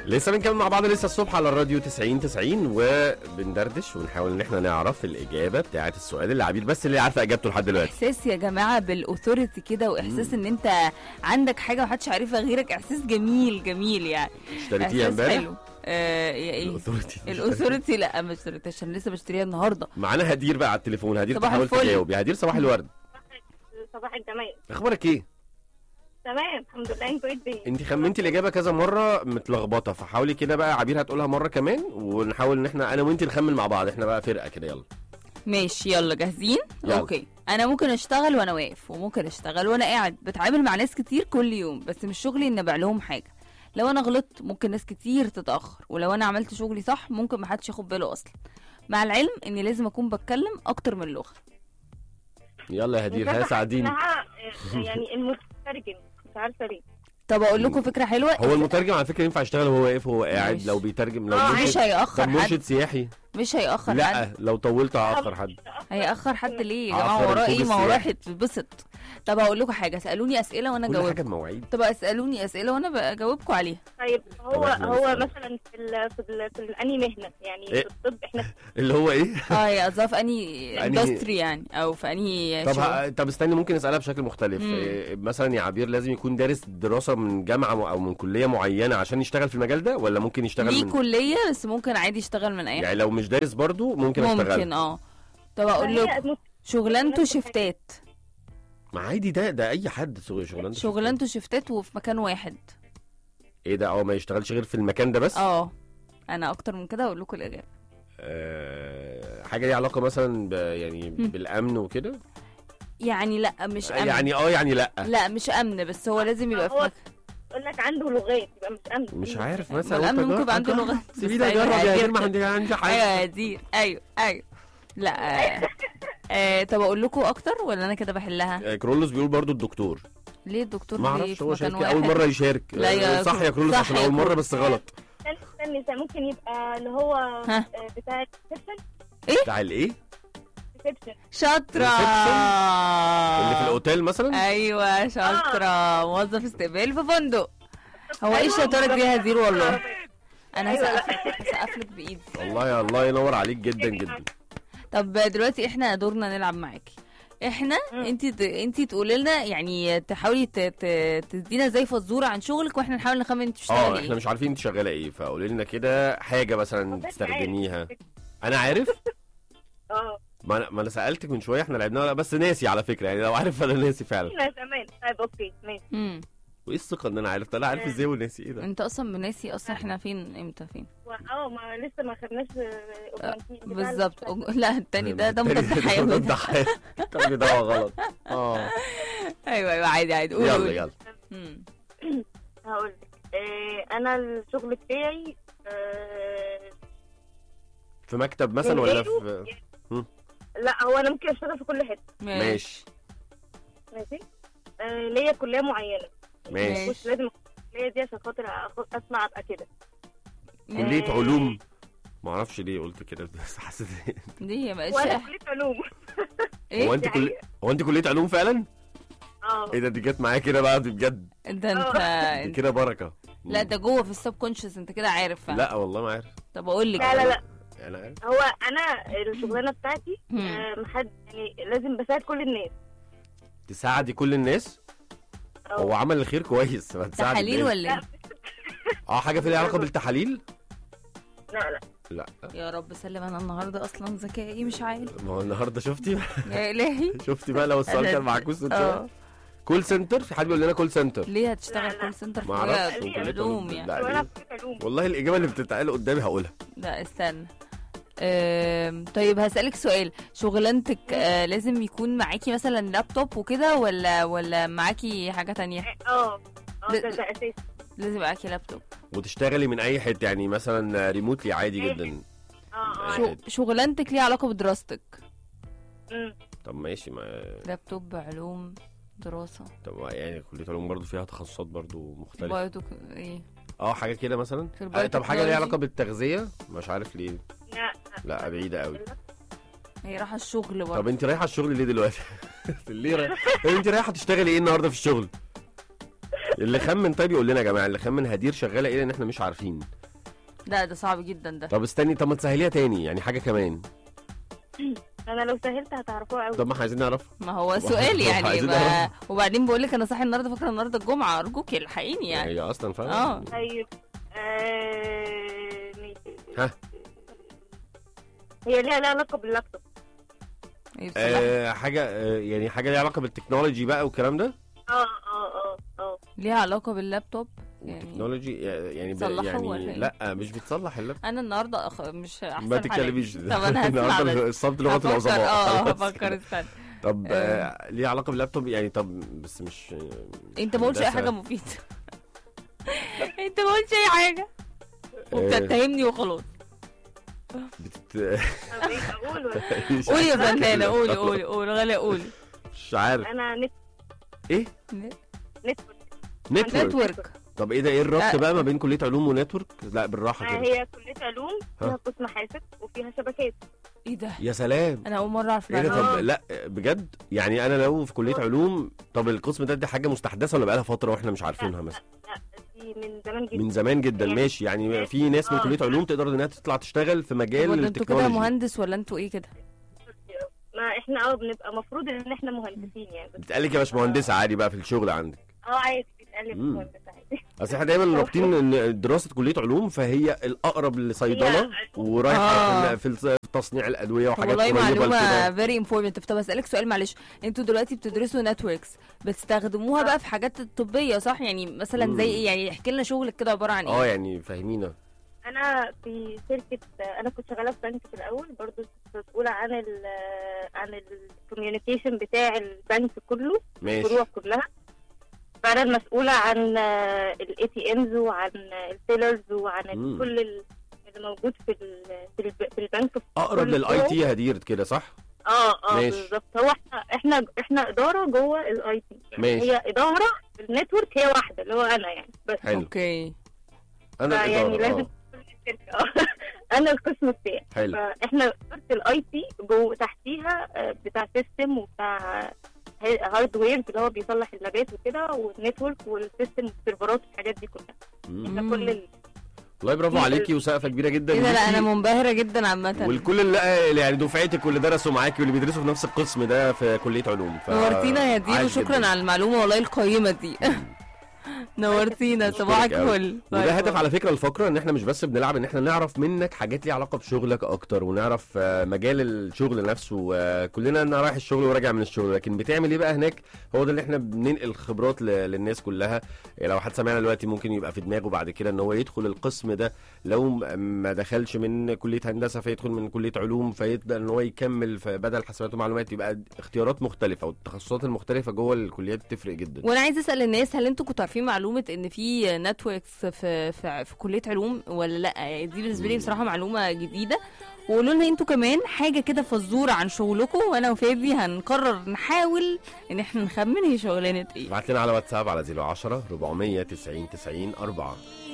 لسه بنكمل مع بعض لسه الصبح على الراديو 90 90 وبندردش ونحاول ان احنا نعرف الاجابه بتاعه السؤال اللي عبير بس اللي عارفه اجابته لحد دلوقتي احساس يا جماعه بالاوثوريتي كده واحساس ان انت عندك حاجه محدش عارفها غيرك احساس جميل جميل يعني اشتريتيها احساس امبارح حلو آه يا ايه الاوثورتي الاوثوريتي لا ما اشتريتهاش عشان لسه بشتريها النهارده معانا هدير بقى على التليفون هدير صباح تحاول الفل. تجاوب يا هدير صباح الورد صباح الجمال اخبارك ايه تمام الحمد لله انتوا ايه الدنيا انت خمنتي الاجابه كذا مره متلخبطه فحاولي كده بقى عبير هتقولها مره كمان ونحاول ان احنا انا وانت نخمن مع بعض احنا بقى فرقه كده يلا ماشي يلا جاهزين يلا. اوكي انا ممكن اشتغل وانا واقف وممكن اشتغل وانا قاعد بتعامل مع ناس كتير كل يوم بس مش شغلي ان ابيع لهم حاجه لو انا غلطت ممكن ناس كتير تتاخر ولو انا عملت شغلي صح ممكن محدش ياخد باله اصلا مع العلم اني لازم اكون بتكلم اكتر من لغه يلا يا هدير ها مش ساعديني عارفة اسمها، يعني المترجم مش عارفه ليه طب اقول لكم فكره حلوه هو المترجم على فكره ينفع يشتغل وهو واقف وهو قاعد مش- لو بيترجم لو آه، مش مرشد هيأخر طب حد مرشد سياحي مش هيأخر حد لا لو طولت هاخر حد هيأخر حد ليه يا أخر جماعه وراه الفوج ايه ما هو السياحي. راح يتبسط طب هقول لكم حاجه اسالوني اسئله وانا كل حاجه اجاوبكم بمواعيد طب اسالوني اسئله وانا بجاوبكم عليها طيب هو طب إحنا هو نسأل. مثلا في ال في ال في ال- انهي مهنه يعني إيه؟ في الطب احنا اللي هو ايه اه يا قصدها في انهي أنهي- اندستري يعني او في انهي طب شغل. ه... طب استني ممكن اسالها بشكل مختلف مم. إيه مثلا يا عبير لازم يكون دارس دراسه من جامعه م- او من كليه معينه عشان يشتغل في المجال ده ولا ممكن يشتغل ليه من كليه بس ممكن عادي يشتغل من اي يعني حاجه لو مش دارس برضو ممكن, اشتغل ممكن اه طب اقول هي لكم مت- شغلانته نفس الحاجة. شفتات ما عادي ده ده اي حد شغل- شغلانته شغلانته شفتات وفي مكان واحد ايه ده اه ما يشتغلش غير في المكان ده بس اه انا اكتر من كده اقول لكم الاجابه آه حاجه ليها علاقه مثلا ب... يعني مم. بالامن وكده يعني لا مش امن يعني اه يعني لا لا مش امن بس هو لازم يبقى في هو مكان يقول لك عنده لغات يبقى مش امن مش عارف ما مثلا الأمن قلت ممكن يبقى عنده أجرب. لغة. سيبيني بس اجرب أيوة، يا هدير هدير ما كده. عندي عندي ايوه حاجه يا دير ايوه ايوه لا آه. آه طب اقول لكم اكتر ولا انا كده بحلها آه، كرولوس بيقول برضو الدكتور ليه الدكتور ما ليه اعرفش في هو مكان شارك واحد؟ اول مره يشارك لا يا آه، صح يا كرولوس صح عشان يا اول مره كرولوس. بس غلط استني استني استني، ممكن يبقى اللي هو ها. آه، بتاع الريسبشن بتاع الايه ريسبشن شاطرة اللي في الاوتيل مثلا ايوه شاطرة موظف استقبال في فندق هو ايه أيوة، الشطارة دي يا هزير والله انا أيوة، لا. هسقف هسقف لك بايدي والله يا الله ينور عليك جدا جدا طب دلوقتي احنا دورنا نلعب معاكي احنا مم. انت انت تقولي لنا يعني تحاولي ت- ت- تدينا زي فزوره عن شغلك واحنا نحاول نخمن انت اه بتشتغلي احنا ايه مش عارفين انت شغاله ايه فقولي لنا كده حاجه مثلا بس تستخدميها انا عارف اه ما انا ما انا سالتك من شويه احنا لعبناها ولا بس ناسي على فكره يعني لو عارف انا ناسي فعلا احنا زمان طيب اوكي ماشي امم وايه الثقه ان انا عارف ده لا عارف ازاي وناسي ايه ده انت اصلا ناسي اصلا احنا فين امتى فين و- اه ما لسه ما خدناش آه، أوبرانتين بتاع بالظبط ال- أج- لا التاني ده ده التاني مضاد ده حيوي مضاد حيوي التاني ده هو غلط اه ايوه ايوه عادي عادي قول يلا قول. يلا مم. هقول لك آه، انا الشغل بتاعي آه، في مكتب مثلا من ولا غيره؟ في لا هو انا ممكن اشتغل في كل حته ماشي ماشي آه، ليا كليه معينه ماشي مش لازم أخد الكليه دي عشان خاطر أخ- اسمع ابقى كده كليه آه، علوم ما اعرفش ليه قلت كده بس حسيت دي ما بقتش وانا كليه علوم ايه هو انت دي كل حقيقة. هو انت كليه علوم فعلا اه ايه ده دي جت معايا كده بقى دي بجد ده انت دي انت- كده بركه لا ده جوه في السب كونشس انت كده عارف فعلا. لا والله ما عارف طب اقول لك لا لا لا انا عارف هو انا الشغلانه بتاعتي مم. آه، محد يعني لازم بساعد كل الناس تساعدي كل الناس أو- هو عمل الخير كويس ما تساعدي تحاليل الناس. ولا ايه اه حاجه في ليها علاقه بالتحاليل لا لا لا يا رب سلم انا النهارده اصلا ذكائي مش عارف ما هو النهارده شفتي يا الهي شفتي بقى لو السؤال أنا- كان معكوس من اه شويه كول سنتر في حد بيقول لنا كول سنتر ليه هتشتغل لا، لا. كول سنتر في ما اعرفش كلية وكلية علوم يعني لا وانا ليه؟ في كليه علوم والله الاجابه اللي بتتقال قدامي هقولها لا استنى أم، طيب هسألك سؤال شغلانتك آه لازم يكون معاكي مثلا لابتوب وكده ولا ولا معاكي حاجة تانية اه اه ب- ده ده اساسي لازم يبقى معاكي لابتوب وتشتغلي من اي حته يعني مثلا ريموتلي عادي جدا اه اه شو شغلانتك ليها علاقة بدراستك مم. طب ماشي ما لابتوب علوم دراسة طب ما يعني كليه علوم برضه فيها تخصصات برضه مختلفه بايوتك ايه اه حاجه كده مثلا في آه، طب حاجه ليها البايوتكنولوجي؟ علاقه بالتغذيه مش عارف ليه لا لا بعيده قوي هي رايحة الشغل طب برضه انت رايحه الشغل ليه دلوقتي ليه رايحه انت رايحه تشتغلي ايه النهارده في الشغل اللي خمن طيب يقول لنا يا جماعه اللي خمن هدير شغاله ايه لان احنا مش عارفين لا ده صعب جدا ده طب استني طب ما تسهليها تاني يعني حاجه كمان انا لو سهلت هتعرفوها قوي طب ما احنا عايزين نعرف ما هو سؤال يعني عايزين ما... نعرف. وبعدين بقول لك انا صاحي النهارده فاكره النهارده الجمعه ارجوك الحقيني يعني هي اصلا فعلا اه. طيب آه... ماشي. ها. هي ليها ليها علاقه باللابتوب إيه بصراحة. آه حاجه آه يعني حاجه ليها علاقه بالتكنولوجي بقى والكلام ده اه اه اه اه ليها علاقه باللابتوب يعني تكنولوجي يعني ب- تصلحه ولا يعني إيه؟ لا مش بتصلح اللابتوب انا النهارده أخ... مش احسن ما حالة. تتكلميش طب انا هسمع النهارده بس. الصمت لغه هفكر- العظماء اه خلاص هفكر كده. استنى طب آه ليه علاقه باللابتوب يعني طب بس مش انت ما قلتش اي هندسة. حاجه مفيده انت ما قلتش اي حاجه وبتتهمني وخلاص بتت... طب ايه اقول ولا مش قولي يا عارف. فنانه قولي قولي قولي غاليه قولي مش عارف انا نت ايه نتورك نتورك نتورك طب ايه ده ايه الربط آه. بقى ما بين كليه علوم ونتورك لا بالراحه كده هي كليه علوم فيها قسم حاسب وفيها شبكات ايه ده يا سلام انا اول مره اعرف ايه ده المعلومة. طب لا بجد يعني انا لو في كليه علوم طب القسم ده دي حاجه مستحدثه ولا بقالها فتره واحنا مش عارفينها مثلا لا دي من زمان جدا من زمان جدا يعني- ماشي يعني في ناس من آه. كليه علوم تقدر انها تطلع تشتغل في طب مجال ولا انتوا كده التكنولوجي مهندس ولا انتوا ايه كده ما احنا اه بنبقى مفروض ان احنا مهندسين يعني بس بتقالك يا باشمهندسه عادي بقى في الشغل عندك اه عادي بيتقلب مم. مهندس عادي اصل احنا دايما رابطين ان دراسه كليه علوم فهي الاقرب لصيدله هي- ورايحه آه. في الص- في تصنيع الادويه طب وحاجات والله قريبه معلومه لكده فيري انفورماتيف طب اسالك سؤال معلش انتوا دلوقتي بتدرسوا نتوركس بتستخدموها آه. بقى في حاجات الطبيه صح يعني مثلا مم. زي ايه يعني احكي لنا شغلك كده عباره عن اه ايه يعني فاهمينا انا في شركه انا كنت شغاله في بنك في الاول برضو كنت مسؤوله عن ال عن الكوميونيكيشن بتاع البنك كله ماشي الفروع كلها فانا المسؤوله عن الاي تي امز وعن السيلرز وعن مم. كل ال- اللي موجود في ال- في الب- في البنك اقرب كل للاي فروع. تي هدير كده صح اه اه ماشي. بالظبط هو احنا احنا احنا اداره جوه الاي تي ماشي. هي اداره النتورك هي واحده اللي هو انا يعني بس حلو اوكي انا يعني الاداره لازم اه كل الشركه اه انا القسم بتاعي حلو فاحنا اداره الاي تي جوه تحتيها آه، بتاع سيستم وبتاع هاردوير اللي هو بيصلح اللابات وكده والنتورك والسيستم والسيرفرات والحاجات دي كلها مم. احنا مم. كل ال... والله برافو في- عليكي وسقفه كبيره جدا ايه ده لا ليكي انا منبهره جدا عامه والكل اللي اللي يعني دفعتك واللي درسوا معاكي واللي بيدرسوا في نفس القسم ده في كليه علوم ف... نورتينا يا دير عاش وشكرا جداً. على المعلومه والله القيمه دي نورتينا صباحك أشكرك أوي. فل وده هدف على فكره الفقره ان احنا مش بس بنلعب ان احنا نعرف منك حاجات ليها علاقه بشغلك اكتر ونعرف آه، مجال الشغل نفسه آه، كلنا انا رايح الشغل وراجع من الشغل لكن بتعمل ايه بقى هناك هو ده اللي احنا بننقل خبرات ل- للناس كلها يعني لو حد سمعنا دلوقتي ممكن يبقى في دماغه بعد كده ان هو يدخل القسم ده لو م- ما دخلش من كليه هندسه فيدخل من كليه علوم فيبدا ان هو يكمل فبدل حسابات ومعلومات يبقى اختيارات مختلفه والتخصصات المختلفه جوه الكليات بتفرق جدا وانا عايزه اسال الناس هل انتوا كنتوا عارفين معلومه ان في نتوركس في في, في كليه علوم ولا لا يعني دي بالنسبه لي بصراحه معلومه جديده وقولوا لنا انتوا كمان حاجه كده فزوره عن شغلكم وانا وفادي هنقرر نحاول ان احنا نخمن هي شغلانه ايه ابعت لنا على واتساب على 010 490 90 4